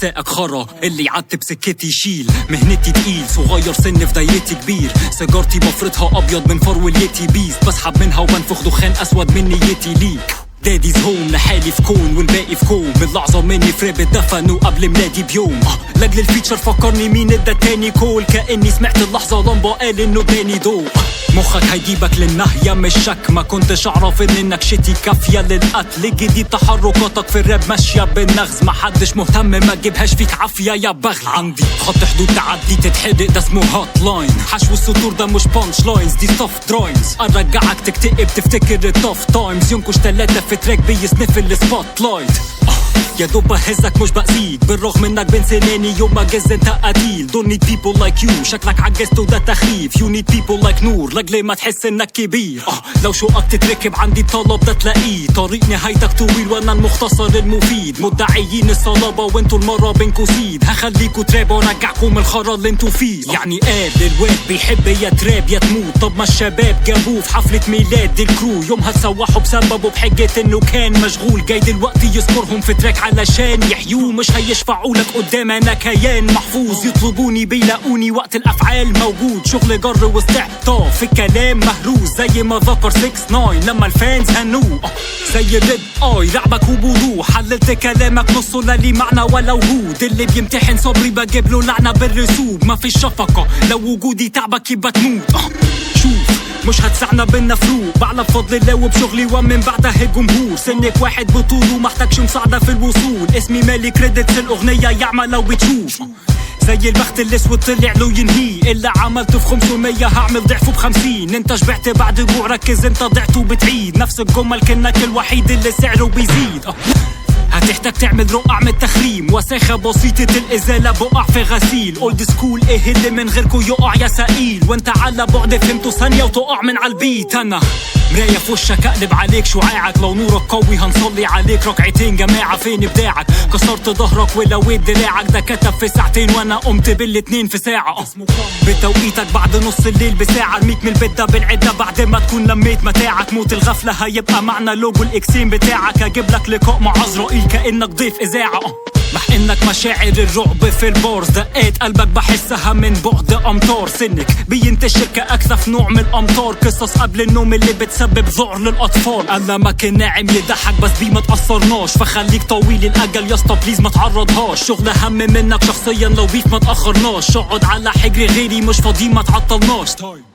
مساءك خرا اللي عدت بسكتي يشيل مهنتي تقيل صغير سن في دايرتي كبير سيجارتي بفرطها ابيض من فروليتي بيست بسحب منها وبنفخ دخان اسود من نيتي ليك داديز هوم لحالي في كون والباقي في كوم اللحظة مني في راب اتدفنوا قبل ميلادي بيوم آه، لاجل الفيتشر فكرني مين ادى تاني كول كأني سمعت اللحظة لمبة قال انه اداني ضوء مخك هيجيبك للنهية مش شك ما كنتش اعرف ان انك شتي كافية للقتل جديد تحركاتك في الراب ماشية بالنغز ما حدش مهتم ما تجيبهاش فيك عافية يا بغل عندي خط حدود تعدي تتحدق ده اسمه هات لاين حشو السطور ده مش بانش لاينز دي سوفت دراينز ارجعك تكتئب تفتكر التوف تايمز ينكش تلاتة في تراك بيسنف السبوت لايت يا دوب بهزك مش بأذيك بالرغم انك بين سناني يوم ما جز انت قتيل Don't need people like you شكلك عجزت وده تخريف You need people like نور لاجل ما تحس انك كبير آه لو شوقك تتركب عندي الطلب ده تلاقيه طريق نهايتك طويل وانا المختصر المفيد مدعيين الصلابة وانتوا المرة بينكوا سيد هخليكوا تراب وارجعكم الخرا اللي انتوا فيه يعني قال الواد بيحب يا تراب يا تموت طب ما الشباب جابوه في حفلة ميلاد الكرو يومها تسوحوا بسببه بحجة انه كان مشغول جاي دلوقتي يذكرهم في تراك علشان يحيوه مش هيشفعوا لك قدام انا كيان محفوظ يطلبوني بيلاقوني وقت الافعال موجود شغل جر واستعطاف في الكلام مهروس زي ما ذكر 6 9 لما الفانز هنوه آه، زي الريد اي لعبك وبوضوح حللت كلامك نصه لا ليه معنى ولا وجود اللي بيمتحن صبري بجيب له لعنه بالرسوب ما فيش شفقه لو وجودي تعبك يبقى تموت آه، شوف مش هتسعنا بينا فروق بعلى بفضل الله وبشغلي ومن بعدها الجمهور سنك واحد بطول ومحتاجش مساعدة في الوصول اسمي مالي كريدتس الأغنية يعمل لو بتشوف زي البخت الاسود طلع له ينهي اللي عملته في 500 هعمل ضعفه ب 50 انت شبعت بعد جوع ركز انت ضعت وبتعيد نفس الجمل كانك الوحيد اللي سعره بيزيد آه. هتحتاج تعمل رقع من التخريم وساخة بسيطة الإزالة بقع في غسيل اولد سكول ايه اللي من غيركو يقع يا سقيل وانت على بعد فهمته ثانية وتقع من عالبيت أنا مراية في وشك اقلب عليك شعاعك لو نورك قوي هنصلي عليك ركعتين جماعة فين ابداعك كسرت ظهرك ولويت دراعك ده كتب في ساعتين وانا قمت بالاتنين في ساعة آه. بتوقيتك بعد نص الليل بساعة رميك من البيت ده بالعدة بعد ما تكون لميت متاعك موت الغفلة هيبقى معنا لوجو الاكسين بتاعك هجيب لك لقاء مع عزرائيل كأنك ضيف اذاعة آه. مع انك مشاعر الرعب في البارز دقات قلبك بحسها من بعد امتار سنك بينتشر كاكثف نوع من الامطار قصص قبل النوم اللي بتسبب ذعر للاطفال قلمك الناعم يضحك بس بيه ما تاثرناش فخليك طويل الاجل يا اسطى بليز ما تعرضهاش شغل اهم منك شخصيا لو بيف ما تاخرناش اقعد على حجر غيري مش فاضيين ما تعطلناش